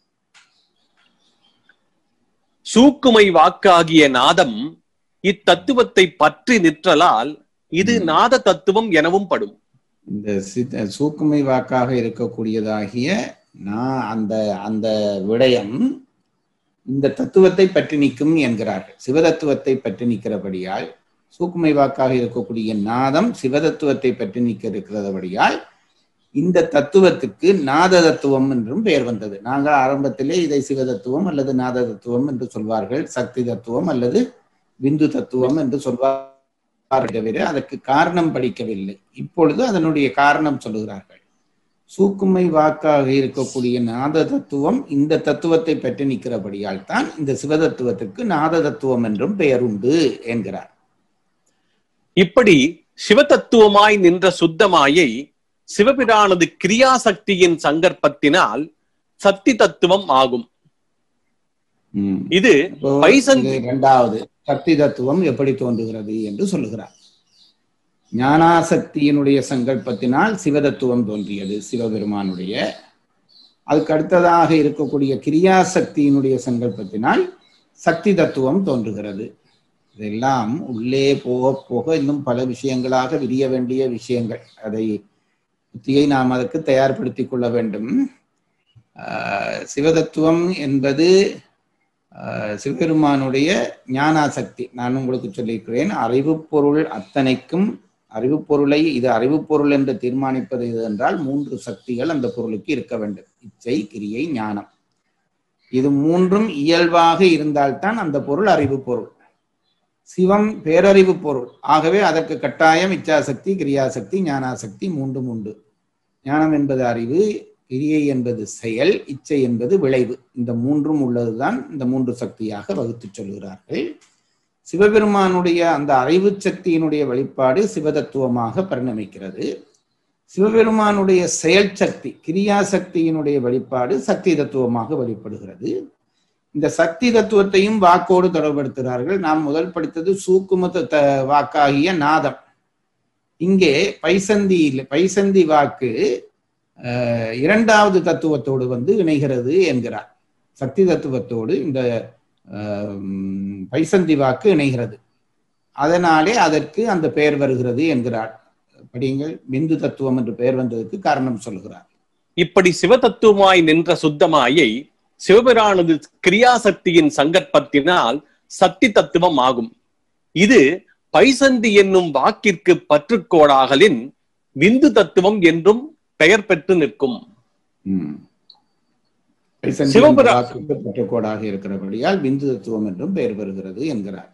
சூக்குமை வாக்காகிய நாதம் இத்தத்துவத்தை பற்றி நிற்றலால் இது ம். நாத தத்துவம் எனவும் படும் இந்த சித்த சூக்குமை வாக்காக இருக்கக்கூடியதாகிய நான் அந்த அந்த விடயம் இந்த தத்துவத்தை பற்றி நிற்கும் என்கிறார்கள் சிவதத்துவத்தை பற்றி நிற்கிறபடியால் சூக்குமை வாக்காக இருக்கக்கூடிய நாதம் சிவதத்துவத்தை பற்றி நிற்க இருக்கிறபடியால் இந்த தத்துவத்துக்கு நாத தத்துவம் என்றும் பெயர் வந்தது நாங்கள் ஆரம்பத்திலே இதை சிவதத்துவம் அல்லது நாத தத்துவம் என்று சொல்வார்கள் சக்தி தத்துவம் அல்லது விந்து தத்துவம் என்று சொல்வார்கள் தவிர அதற்கு காரணம் படிக்கவில்லை இப்பொழுது அதனுடைய காரணம் சொல்லுகிறார்கள் சூக்குமை வாக்காக இருக்கக்கூடிய நாத தத்துவம் இந்த தத்துவத்தை பற்றி நிற்கிறபடியால் தான் இந்த சிவதத்துவத்திற்கு நாத தத்துவம் என்றும் பெயர் உண்டு என்கிறார் இப்படி சிவதத்துவமாய் நின்ற சுத்தமாயை சிவபிரானது கிரியாசக்தியின் சங்கற்பத்தினால் சக்தி தத்துவம் ஆகும் ம். இது இப்போ பைசன் இது இரண்டாவது சக்தி தத்துவம் எப்படி தோன்றுகிறது என்று சொல்லுகிறார் ஞானாசக்தியினுடைய சங்கல்பத்தினால் சிவதத்துவம் தோன்றியது சிவபெருமானுடைய அதுக்கு அடுத்ததாக இருக்கக்கூடிய கிரியாசக்தியினுடைய சங்கல்பத்தினால் சக்தி தத்துவம் தோன்றுகிறது இதெல்லாம் உள்ளே போக போக இன்னும் பல விஷயங்களாக விரிய வேண்டிய விஷயங்கள் அதை புத்தியை நாம் அதற்கு தயார்படுத்திக் கொள்ள வேண்டும் ஆஹ் சிவதத்துவம் என்பது ஆஹ் சிவபெருமானுடைய ஞானாசக்தி நான் உங்களுக்கு சொல்லியிருக்கிறேன் அறிவு பொருள் அத்தனைக்கும் அறிவு பொருளை இது அறிவு பொருள் என்று தீர்மானிப்பது எது என்றால் மூன்று சக்திகள் அந்த பொருளுக்கு இருக்க வேண்டும் இச்சை கிரியை ஞானம் இது மூன்றும் இயல்பாக இருந்தால்தான் அந்த பொருள் அறிவு பொருள் சிவம் பேரறிவு பொருள் ஆகவே அதற்கு கட்டாயம் இச்சாசக்தி கிரியாசக்தி ஞானாசக்தி மூன்றும் உண்டு ஞானம் என்பது அறிவு கிரியை என்பது செயல் இச்சை என்பது விளைவு இந்த மூன்றும் உள்ளதுதான் இந்த மூன்று சக்தியாக வகுத்து சொல்கிறார்கள் சிவபெருமானுடைய அந்த அறிவு சக்தியினுடைய வெளிப்பாடு சிவதத்துவமாக பரிணமிக்கிறது சிவபெருமானுடைய செயல் சக்தி கிரியாசக்தியினுடைய வெளிப்பாடு சக்தி தத்துவமாக வெளிப்படுகிறது இந்த சக்தி தத்துவத்தையும் வாக்கோடு தொடர்படுத்துகிறார்கள் நாம் முதல் படித்தது சூக்கும த- வாக்காகிய நாதம் இங்கே பைசந்தி பைசந்தி வாக்கு அஹ், இரண்டாவது தத்துவத்தோடு வந்து இணைகிறது என்கிறார் சக்தி தத்துவத்தோடு இந்த ஆம், பைசந்தி வாக்கு இணைகிறது அதனாலே அதற்கு அந்த பெயர் வருகிறது என்கிறார் படியுங்கள் பிந்து தத்துவம் என்று பெயர் வந்ததற்கு காரணம் சொல்கிறார் இப்படி சிவதத்துவமாய் நின்ற சுத்தமாயை சிவபிரானது கிரியாசக்தியின் சங்கற்பத்தினால் சக்தி தத்துவம் ஆகும் இது பைசந்தி என்னும் வாக்கிற்கு பற்றுக்கோடாகலின் விந்து தத்துவம் என்றும் பெயர் பெற்று நிற்கும் ம். பைசந்தி சிவபுரா- என்ற வாக்குக்கு பற்றுக்கோடாக இருக்கிறபடியால் பிந்து தத்துவம் என்றும் பெயர் பெறுகிறது என்கிறார்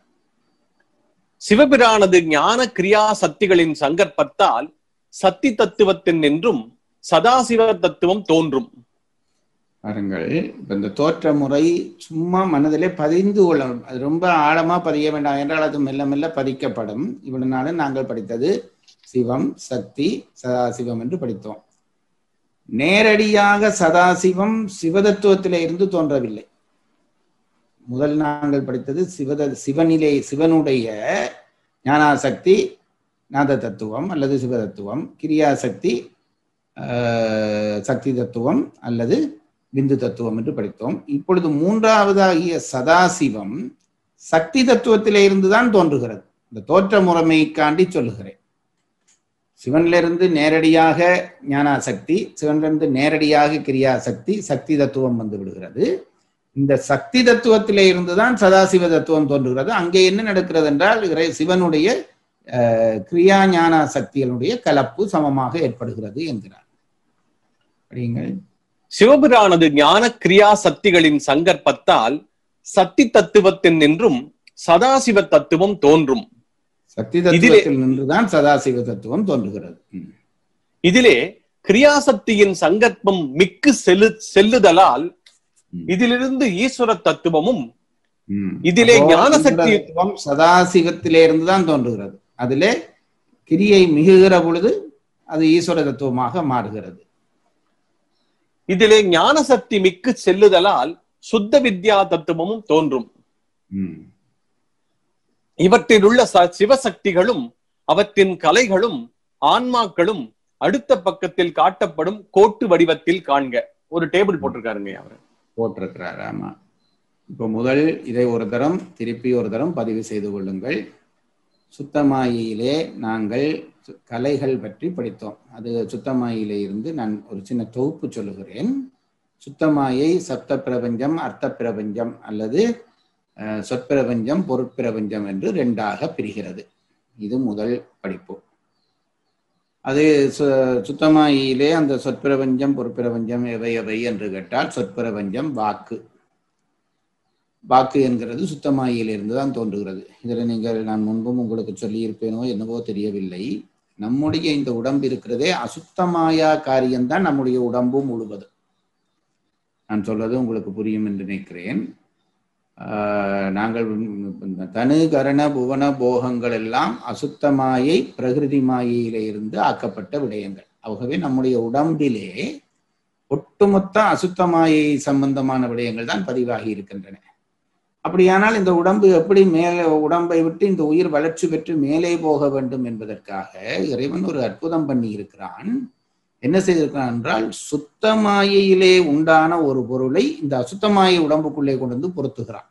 சிவபிரானது ஞான கிரியா சக்திகளின் சங்கற்பத்தால் சக்தி தத்துவத்தின் என்றும் சதாசிவ தத்துவம் தோன்றும் பாருங்கள் இப்ப இந்த தோற்ற முறை சும்மா மனதிலே பதிந்து கொள்ளணும் அது ரொம்ப ஆழமா பதிய வேண்டாம் என்றால் அது மெல்ல மெல்ல பதிக்கப்படும் இவ்வளவு நாள் நாங்கள் படித்தது சிவம் சக்தி சதாசிவம் என்று படித்தோம் நேரடியாக சதாசிவம் சிவதத்துவத்திலே இருந்து தோன்றவில்லை முதல் நாங்கள் படித்தது சிவத சிவனிலே சிவனுடைய ஞானாசக்தி நாத தத்துவம் அல்லது சிவதத்துவம் கிரியாசக்தி ஆஹ், சக்தி தத்துவம் அல்லது பிந்து தத்துவம் என்று படித்தோம் இப்பொழுது மூன்றாவதாகிய சதாசிவம் சக்தி தத்துவத்திலே இருந்துதான் தோன்றுகிறது இந்த தோற்ற முறைமைக்காண்டி சொல்லுகிறேன் சிவனிலிருந்து நேரடியாக ஞானாசக்தி சிவனிலிருந்து நேரடியாக கிரியாசக்தி சக்தி தத்துவம் வந்து விடுகிறது இந்த சக்தி தத்துவத்திலே இருந்துதான் சதாசிவ தத்துவம் தோன்றுகிறது அங்கே என்ன நடக்கிறது என்றால் இறை- சிவனுடைய அஹ், கிரியா ஞான சக்திகளுடைய கலப்பு சமமாக ஏற்படுகிறது என்கிறார் படியுங்கள் சிவபிரானது ஞான கிரியா சக்திகளின் சங்கற்பத்தால் சக்தி தத்துவத்தின் என்றும் சதாசிவ தத்துவம் தோன்றும் சக்தி தத்துவத்தில் நின்றுதான் சதாசிவ தத்துவம் தோன்றுகிறது ம். இதிலே கிரியாசக்தியின் சங்கற்பம் மிக்கு செல்லு செல்லுதலால் ம். இதிலிருந்து ஈஸ்வர தத்துவமும் ம். இதிலே அப்போ ஞான சக்தி- ஈஸ்வர தத்துவம் சதாசிவத்திலே இருந்துதான் தோன்றுகிறது அதிலே கிரியை மிகுகிற பொழுது அது ஈஸ்வர தத்துவமாக மாறுகிறது இதிலே ஞான சக்தி மிக்கு செல்லுதலால் சுத்த வித்யா தத்துவமும் தோன்றும் ம். இவற்றிலுள்ள ச- சிவசக்திகளும் அவற்றின் கலைகளும் ஆன்மாக்களும் அடுத்த பக்கத்தில் காட்டப்படும் கோட்டு வடிவத்தில் காண்க ஒரு டேபிள் போட்டிருக்காருங்க அவர் போட்டிருக்கிறார் ஆமா இப்போ முதல் இதை ஒரு தரம் திருப்பி ஒரு தரம் பதிவு செய்து கொள்ளுங்கள் சுத்தமாயிலே நாங்கள் சு- கலைகள் பற்றி படித்தோம் அது சுத்தமாயிலே இருந்து நான் ஒரு சின்ன தொகுப்பு சொல்லுகிறேன் சுத்தமாயை சப்த பிரபஞ்சம் அர்த்த பிரபஞ்சம் அல்லது அஹ், சொற்பிரபஞ்சம் பொருட்பிரபஞ்சம் என்று ரெண்டாக பிரிகிறது இது முதல் படிப்பு அது சு- சுத்தமாயிலே அந்த சொற்பிரபஞ்சம் பொற்பிரபஞ்சம் எவை எவை என்று கேட்டால் சொற்பிரபஞ்சம் வாக்கு வாக்கு என்கிறது சுத்தமாயிலிருந்து தான் தோன்றுகிறது இதில் நீங்கள் நான் முன்பும் உங்களுக்கு சொல்லியிருப்பேனோ என்னவோ தெரியவில்லை நம்முடைய இந்த உடம்பு இருக்கிறதே அசுத்தமாயா காரியம்தான் நம்முடைய உடம்பு முழுவது நான் சொல்வது உங்களுக்கு புரியும் என்று நினைக்கிறேன் ஆஹ், நாங்கள் இந்த தனு கரண புவன போகங்கள் எல்லாம் அசுத்தமாயை பிரகிருதி மாயையிலே இருந்து ஆக்கப்பட்ட விடயங்கள் ஆகவே நம்முடைய உடம்பிலே ஒட்டுமொத்த அசுத்தமாயை சம்பந்தமான விடயங்கள் தான் பதிவாகி இருக்கின்றன அப்படியானால் இந்த உடம்பு எப்படி மேலே உடம்பை விட்டு இந்த உயிர் வளர்ச்சி பெற்று மேலே போக வேண்டும் என்பதற்காக இறைவன் ஒரு அற்புதம் பண்ணி இருக்கிறான் என்ன செய்திருக்கிறான் என்றால் சுத்தமாயையிலே உண்டான ஒரு பொருளை இந்த அசுத்தமாயை உடம்புக்குள்ளே கொண்டு வந்து பொருத்துகிறான்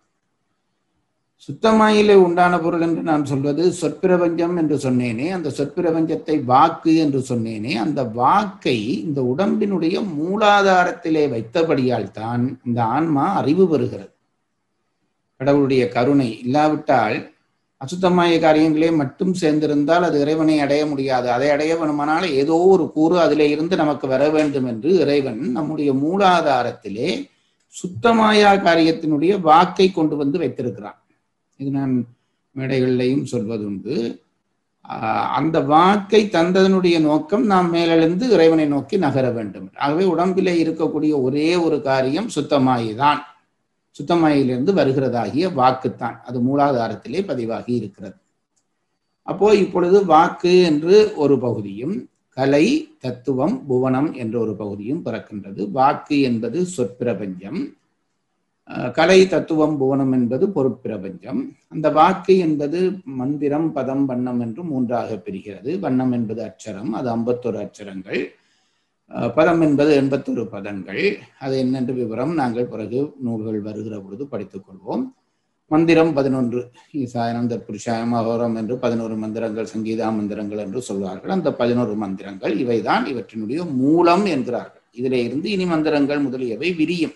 சுத்தமாயிலே உண்டான பொருள் என்று நான் சொல்வது சொற்பிரபஞ்சம் என்று சொன்னேனே அந்த சொற்பிரபஞ்சத்தை வாக்கு என்று சொன்னேனே அந்த வாக்கை இந்த உடம்பினுடைய மூலாதாரத்திலே வைத்தபடியால் தான் இந்த ஆன்மா அறிவு பெறுகிறது கடவுளுடைய கருணை இல்லாவிட்டால் அசுத்தமாய காரியங்களே மட்டும் சேர்ந்திருந்தால் அது இறைவனை அடைய முடியாது அதை அடைய வேணுமானால் ஏதோ ஒரு கூறு அதிலே இருந்து நமக்கு வர வேண்டும் என்று இறைவன் நம்முடைய மூலாதாரத்திலே சுத்தமாயா காரியத்தினுடைய வாக்கை கொண்டு வந்து வைத்திருக்கிறான் இது நான் மேடைகளிலையும் சொல்வதுண்டு ஆஹ் அந்த வாக்கை தந்ததனுடைய நோக்கம் நாம் மேலெழுந்து இறைவனை நோக்கி நகர வேண்டும் ஆகவே உடம்பிலே இருக்கக்கூடிய ஒரே ஒரு காரியம் சுத்தமாயிதான் சுத்தமாயிலிருந்து வருகிறதாகிய வாக்குத்தான் அது மூலாதாரத்திலே பதிவாகி இருக்கிறது அப்போ இப்பொழுது வாக்கு என்று ஒரு பகுதியும் கலை தத்துவம் புவனம் என்ற ஒரு பகுதியும் பிறக்கின்றது வாக்கு என்பது சொற்பிரபஞ்சம் அஹ், கலை தத்துவம் புவனம் என்பது பொருட்பிரபஞ்சம் அந்த வாக்கு என்பது மந்திரம் பதம் வண்ணம் என்று மூன்றாக பிரிகிறது வண்ணம் என்பது அச்சரம் அது ஐம்பத்தொரு அச்சரங்கள் அஹ், பதம் என்பது எண்பத்தொரு பதங்கள் அது என்னென்று விவரம் நாங்கள் பிறகு நூல்கள் வருகிற பொழுது படித்துக் கொள்வோம் மந்திரம் பதினொன்று ஈசாயனம் தற்புருஷாயம் அகோரம் என்று பதினோரு மந்திரங்கள் சங்கீதா மந்திரங்கள் என்று சொல்வார்கள் அந்த பதினோரு மந்திரங்கள் இவைதான் இவற்றினுடைய மூலம் என்கிறார்கள் இதிலே இருந்து இனி மந்திரங்கள் முதலியவை விரியும்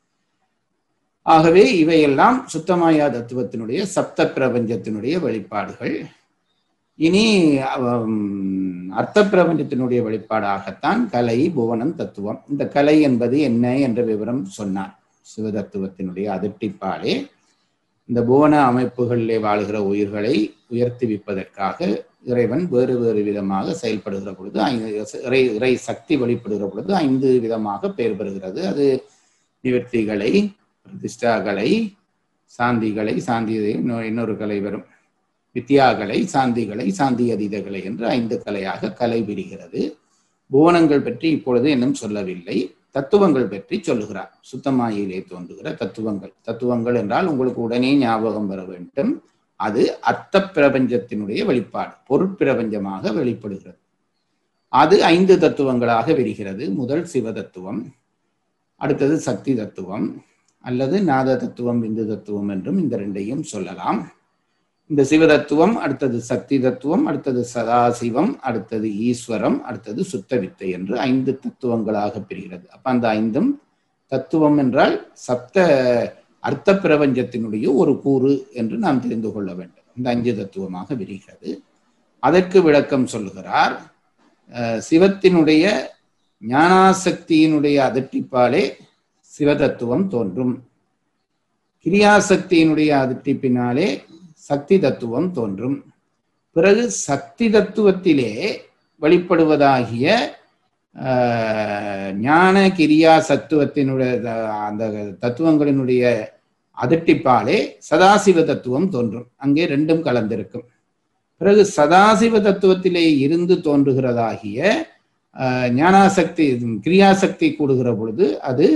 ஆகவே இவையெல்லாம் சுத்தமாயா தத்துவத்தினுடைய சப்த பிரபஞ்சத்தினுடைய வெளிப்பாடுகள் இனி அவம், அர்த்த பிரபஞ்சத்தினுடைய வெளிப்பாடாகத்தான் கலை புவனம் தத்துவம் இந்த கலை என்பது என்ன என்ற விவரம் சொன்னார் சிவதத்துவத்தினுடைய அதிர்ட்டிப்பாலே இந்த புவன அமைப்புகளிலே வாழுகிற உயிர்களை உயர்த்திவிப்பதற்காக இறைவன் வேறு வேறு விதமாக செயல்படுகிற பொழுது ஐந்து இறை இறை சக்தி வெளிப்படுகிற பொழுது ஐந்து விதமாக பெயர் பெறுகிறது அது நிவர்த்திகளை பிரதிஷ்டாகளை சாந்திகளை சாந்தி இன்னொரு- இன்னொரு கலை வரும் வித்யாகலை சாந்திகளை சாந்தி அதீதகளை என்று ஐந்து கலையாக கலை விரிகிறது புவனங்கள் பற்றி இப்பொழுது இன்னும் சொல்லவில்லை தத்துவங்கள் பற்றி சொல்லுகிறார் சுத்தமாயிலே தோன்றுகிற தத்துவங்கள் தத்துவங்கள் என்றால் உங்களுக்கு உடனே ஞாபகம் வர வேண்டும் அது அர்த்த பிரபஞ்சத்தினுடைய வெளிப்பாடு பொருட்பிரபஞ்சமாக வெளிப்படுகிறது அது ஐந்து தத்துவங்களாக விரிகிறது முதல் சிவ தத்துவம் அடுத்தது சக்தி தத்துவம் அல்லது நாத தத்துவம் இந்து தத்துவம் என்றும் இந்த ரெண்டையும் சொல்லலாம் இந்த சிவ தத்துவம் அடுத்தது சக்தி தத்துவம் அடுத்தது சதாசிவம் அடுத்தது ஈஸ்வரம் அடுத்தது சுத்த வித்தை என்று ஐந்து தத்துவங்களாக பிரிகிறது அப்ப அந்த ஐந்தும் தத்துவம் என்றால் சப்த அர்த்த பிரபஞ்சத்தினுடைய ஒரு கூறு என்று நாம் தெரிந்து கொள்ள வேண்டும் இந்த அஞ்சு தத்துவமாக விரிகிறது அதற்கு விளக்கம் சொல்லுகிறார் அஹ், சிவத்தினுடைய ஞானாசக்தியினுடைய அதிர்ட்டிப்பாலே சிவதத்துவம் தோன்றும் கிரியாசக்தியினுடைய அதிர்ட்டிப்பினாலே சக்தி தத்துவம் தோன்றும் பிறகு சக்தி தத்துவத்திலே வெளிப்படுவதாகிய ஆஹ், ஞான கிரியா சத்துவத்தினுடைய த- அந்த தத்துவங்களினுடைய அதிர்ட்டிப்பாலே சதாசிவ தத்துவம் தோன்றும் அங்கே ரெண்டும் கலந்திருக்கும் பிறகு சதாசிவ தத்துவத்திலே இருந்து தோன்றுகிறதாகிய ஆஹ், ஞானாசக்தி கிரியாசக்தி கூடுகிற பொழுது அது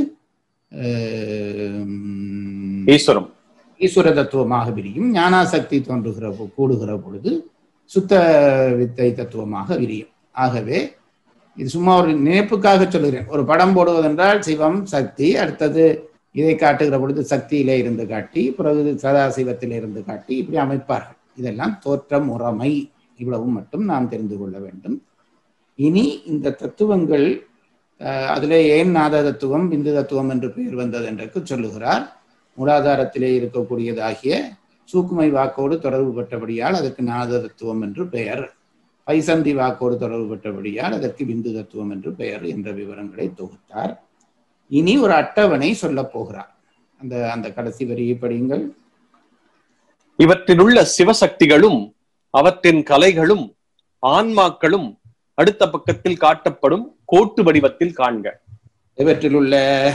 ஆஹ், ஈஸ்வரம் ஈஸ்வர தத்துவமாக விரியும் ஞானாசக்தி தோன்றுகிற பொ- கூடுகிற பொழுது சுத்த வித்தை தத்துவமாக விரியும் ஆகவே இது சும்மா ஒரு நினைப்புக்காக சொல்லுகிறேன் ஒரு படம் போடுவதென்றால் சிவம் சக்தி அடுத்தது இதை காட்டுகிற பொழுது சக்தியிலே இருந்து காட்டி பிறகு சதாசிவத்திலே இருந்து காட்டி இப்படி அமைப்பார்கள் இதெல்லாம் தோற்ற முறைமை இவ்வளவு மட்டும் நாம் தெரிந்து கொள்ள வேண்டும் இனி இந்த தத்துவங்கள் அஹ், அதிலே ஏன் நாத தத்துவம் பிந்து தத்துவம் என்று பெயர் வந்தது என்று சொல்லுகிறார் மூலாதாரத்திலே இருக்கக்கூடியதாகிய சூக்குமை வாக்கோடு தொடர்பு பெற்றபடியால் அதற்கு நாத தத்துவம் என்று பெயர் பைசந்தி வாக்கோடு தொடர்பு பெற்றபடியால் அதற்கு பிந்து தத்துவம் என்று பெயர் என்ற விவரங்களை தொகுத்தார் இனி ஒரு அட்டவணை சொல்லப் போகிறார் அந்த அந்த கடைசி வரியை படியுங்கள் இவற்றிலுள்ள சிவசக்திகளும் அவற்றின் கலைகளும் ஆன்மாக்களும் அடுத்த பக்கத்தில் காட்டப்படும் கோட்டு வடிவத்தில் காண்க இவற்றிலுள்ள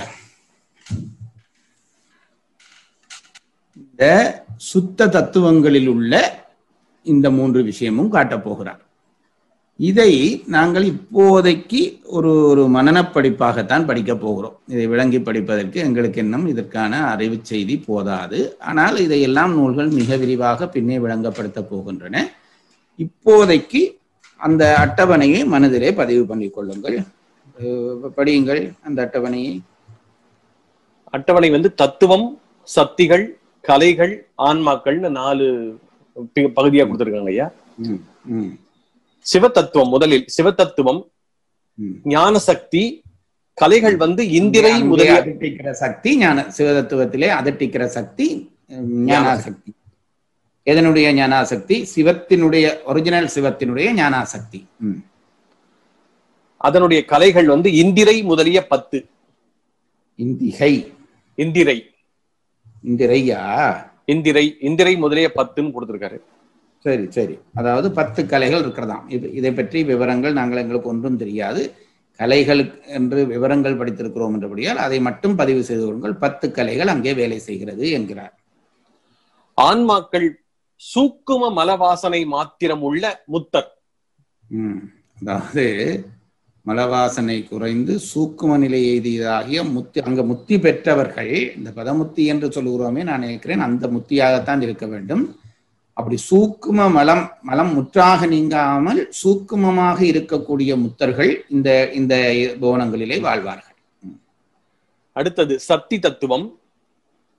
இந்த சுத்த தத்துவங்களில் உள்ள இந்த மூன்று விஷயமும் காட்டப் போகிறார் இதை நாங்கள் இப்போதைக்கு ஒரு ஒரு மனனப் படிப்பாகத்தான் படிக்கப் போகிறோம் இதை விளங்கி படிப்பதற்கு எங்களுக்கு இன்னும் இதற்கான அறிவு செய்தி போதாது ஆனால் இதையெல்லாம் நூல்கள் மிக விரிவாக பின்னே விளங்கப்படுத்தப் போகின்றன இப்போதைக்கு அந்த அட்டவணையை மனதிலே பதிவு பண்ணிக் கொள்ளுங்கள் அஹ் படியுங்கள் அந்த அட்டவணையை அட்டவணை வந்து தத்துவம் சக்திகள் கலைகள் ஆன்மாக்கள்னு நாலு பி- பகுதியா கொடுத்திருக்காங்க ஐயா ம், ம், சிவதத்துவம் முதலில் சிவதத்துவம் ம். ஞான சக்தி கலைகள் வந்து இந்திரை அங்கே முதலிய அதட்டிக்கிற சக்தி ஞான சிவதத்துவத்திலே அதட்டிக்கிற சக்தி அஹ், ஞானாசக்தி எதனுடைய ஞானாசக்தி சிவத்தினுடைய ஒரிஜினல் சிவத்தினுடைய ஞானாசக்தி ம். அதனுடைய கலைகள் வந்து இந்திரை முதலிய பத்து இந்திகை இந்திரை இந்திரையா இந்திரை இந்திரை முதலிய பத்துன்னு கொடுத்திருக்காரு சரி சரி அதாவது பத்து கலைகள் இருக்கிறதாம் இது இதை பற்றி விவரங்கள் நாங்கள் எங்களுக்கு ஒன்றும் தெரியாது கலைகள் என்று விவரங்கள் படித்திருக்கிறோம் என்றபடியால் அதை மட்டும் பதிவு செய்து கொள்ளுங்கள் பத்து கலைகள் அங்கே வேலை செய்கிறது என்கிறார் ஆன்மாக்கள் சூக்கும மலவாசனை மாத்திரம் உள்ள முத்தர் ம். அதாவது மலவாசனை குறைந்து சூக்கும நிலை எய்தியதாகிய முத்தி அங்க முத்தி பெற்றவர்கள் இந்த பதமுத்தி என்று சொல்லுகிறோமே நான் நினைக்கிறேன் அந்த முத்தியாகத்தான் இருக்க வேண்டும் அப்படி சூக்கும மலம் மலம் முற்றாக நீங்காமல் சூக்குமமாக இருக்கக்கூடிய முத்தர்கள் இந்த இந்த புவனங்களிலே வாழ்வார்கள் அடுத்தது சக்தி தத்துவம்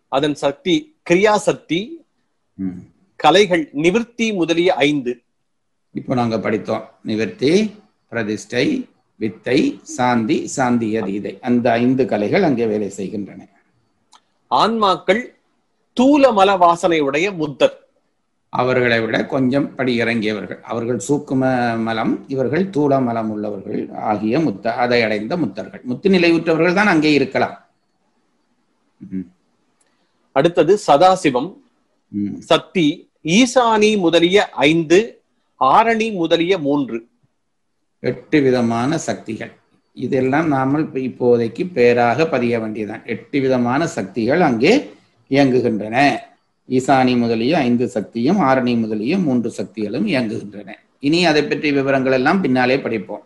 அதன் சக்தி கிரியா சக்தி ம். கலைகள் நிவிர்த்தி முதலிய ஐந்து இப்போ நாங்க படித்தோம் நிவர்த்தி பிரதிஷ்டை வித்தை சாந்தி சாந்திய தீதை அந்த ஐந்து கலைகள் அங்கே வேலை செய்கின்றன ஆன்மாக்கள் தூலமல வாசனையுடைய முத்தர் அவர்களை விட கொஞ்சம் படி இறங்கியவர்கள் அவர்கள் சூக்கும மலம் இவர்கள் தூள மலம் உள்ளவர்கள் ஆகிய முத்த அதை அடைந்த முத்தர்கள் முத்து நிலையுற்றவர்கள் தான் அங்கே இருக்கலாம் ம், அடுத்தது சதாசிவம் ம். சக்தி ஈசானி முதலிய ஐந்து ஆரணி முதலிய மூன்று எட்டு விதமான சக்திகள் இதெல்லாம் நாமல் இப்ப இப்போதைக்கு பேராக பதிய வேண்டியதுதான் எட்டு விதமான சக்திகள் அங்கே இயங்குகின்றன ஈசானி முதலிய ஐந்து சக்தியும் ஆரணி முதலிய மூன்று சக்திகளும் இயங்குகின்றன இனி அதை பற்றிய விவரங்கள் எல்லாம் பின்னாலே படிப்போம்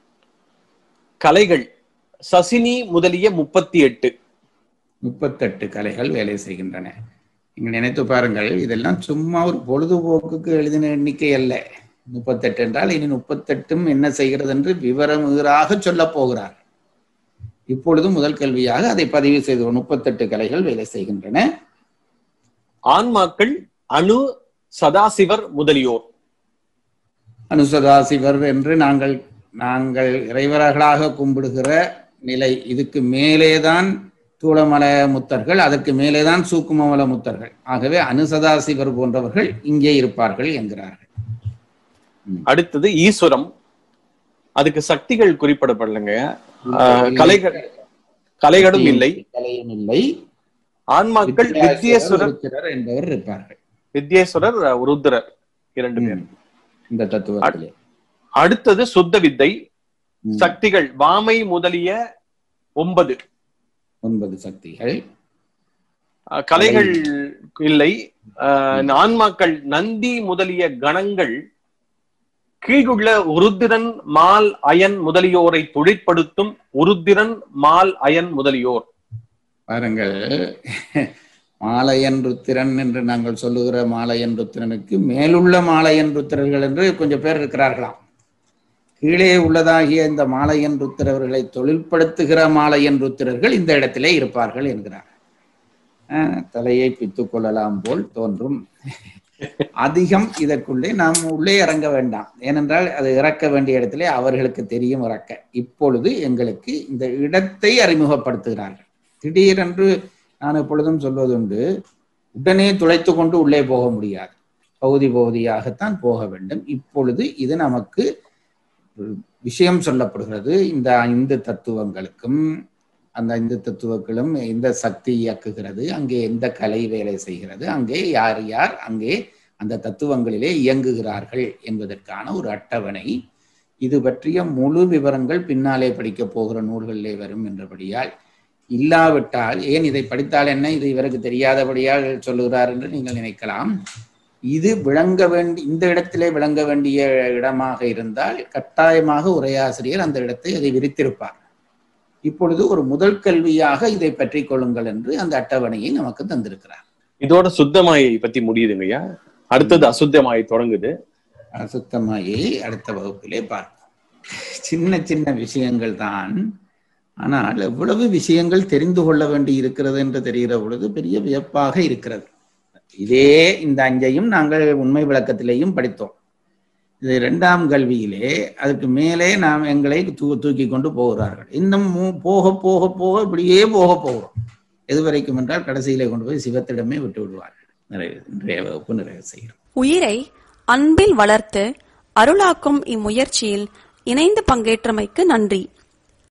கலைகள் சசினி முதலிய முப்பத்தி எட்டு முப்பத்தெட்டு கலைகள் வேலை செய்கின்றன நீங்க நினைத்து பாருங்கள் இதெல்லாம் சும்மா ஒரு பொழுதுபோக்குக்கு எழுதின எண்ணிக்கை அல்ல முப்பத்தெட்டு என்றால் இனி முப்பத்தெட்டும் என்ன செய்கிறது என்று விவரமாக சொல்லப் போகிறார் இப்பொழுது முதல் கல்வியாக அதை பதிவு செய்து முப்பத்தெட்டு கலைகள் வேலை செய்கின்றன ஆன்மாக்கள் அணு சதாசிவர் முதலியோர் அனுசதாசிவர் என்று நாங்கள் நாங்கள் இறைவர்களாக கும்பிடுகிற நிலை இதுக்கு மேலேதான் தூளமல முத்தர்கள் அதற்கு மேலேதான் சூக்குமமல முத்தர்கள் ஆகவே அனுசதாசிவர் போன்றவர்கள் இங்கே இருப்பார்கள் என்கிறார்கள் அடுத்தது ஈஸ்வரம் அதுக்கு சக்திகள் குறிப்பிடப்படலைங்க ஆஹ், கலைகள் கலைகளும் இல்லை கலையும் இல்லை ஆன்மாக்கள் வித்யேஸ்வரர் வித்யேஸ்வரர் என்பவர் இருப்பார்கள் வித்யேஸ்வரர் ருத்ரர் இரண்டு பேர் ம். இந்த தத்துவத்திலே அடுத்தது சுத்த வித்தை ம். சக்திகள் வாமை முதலிய ஒன்பது ஒன்பது சக்திகள் அஹ், கலைகள் இல்லை அஹ், ஆன்மாக்கள் நந்தி முதலிய கணங்கள் கீழுள்ள உருத்திரன் மால் அயன் முதலியோரை தொழிற்படுத்தும் உருத்திரன் மால் அயன் முதலியோர் பாருங்கள் மாலையன் ருத்திரன் என்று நாங்கள் சொல்லுகிற மாலையன் ருத்திரனுக்கு மேலுள்ள மாலையன் ருத்திரர்கள் என்று கொஞ்சம் பேர் இருக்கிறார்களாம் கீழே உள்ளதாகிய இந்த மாலையன் ருத்திரர்களை தொழில்படுத்துகிற மாலையன் ருத்திரர்கள் இந்த இடத்திலே இருப்பார்கள் என்கிறார் அஹ், தலையை பித்துக் கொள்ளலாம் போல் தோன்றும் அதிகம் இதற்குள்ளே நாம் உள்ளே இறங்க வேண்டாம் ஏனென்றால் அது இறக்க வேண்டிய இடத்திலே அவர்களுக்கு தெரியும் இறக்க இப்பொழுது எங்களுக்கு இந்த இடத்தை அறிமுகப்படுத்துகிறார்கள் திடீரென்று நான் எப்பொழுதும் சொல்வதுண்டு உடனே துளைத்து கொண்டு உள்ளே போக முடியாது பகுதி பகுதியாகத்தான் போக வேண்டும் இப்பொழுது இது நமக்கு ஒரு விஷயம் சொல்லப்படுகிறது இந்த ஐந்து தத்துவங்களுக்கும் அந்த ஐந்து தத்துவங்களும் எந்த சக்தி இயக்குகிறது அங்கே எந்த கலை வேலை செய்கிறது அங்கே யார் யார் அங்கே அந்த தத்துவங்களிலே இயங்குகிறார்கள் என்பதற்கான ஒரு அட்டவணை இது பற்றிய முழு விவரங்கள் பின்னாலே படிக்கப் போகிற நூல்களிலே வரும் என்றபடியால் இல்லாவிட்டால் ஏன் இதை படித்தால் என்ன இது இவருக்கு தெரியாதபடியால் சொல்லுகிறார் என்று நீங்கள் நினைக்கலாம் இது விளங்க வேண்டி இந்த இடத்திலே விளங்க வேண்டிய இடமாக இருந்தால் கட்டாயமாக உரையாசிரியர் அந்த இடத்தை அதை விரித்திருப்பார் இப்பொழுது ஒரு முதல் கல்வியாக இதை பற்றி கொள்ளுங்கள் என்று அந்த அட்டவணையை நமக்கு தந்திருக்கிறார் இதோட சுத்தமாயை பத்தி முடியுதுங்கய்யா அடுத்தது அசுத்தமாயை தொடங்குது அசுத்தமாயை அடுத்த வகுப்பிலே பார்ப்போம் சின்ன சின்ன விஷயங்கள் தான் ஆனால் எவ்வளவு விஷயங்கள் தெரிந்து கொள்ள வேண்டி இருக்கிறது என்று தெரிகிற பொழுது பெரிய வியப்பாக இருக்கிறது இதே இந்த அஞ்சையும் நாங்கள் உண்மை விளக்கத்திலேயும் படித்தோம் இது இரண்டாம் கல்வியிலே அதுக்கு மேலே நாம் எங்களை தூ தூக்கி கொண்டு போகிறார்கள் இன்னும் மூ- போக போக போக இப்படியே போக போகிறோம் எது வரைக்கும் என்றால் கடைசியிலே கொண்டு போய் சிவத்திடமே விட்டு விடுவார்கள் நிறைவு இன்றைய வகுப்பு நிறைவு செய்கிறோம் உயிரை அன்பில் வளர்த்து அருளாக்கும் இம்முயற்சியில் இணைந்து பங்கேற்றமைக்கு நன்றி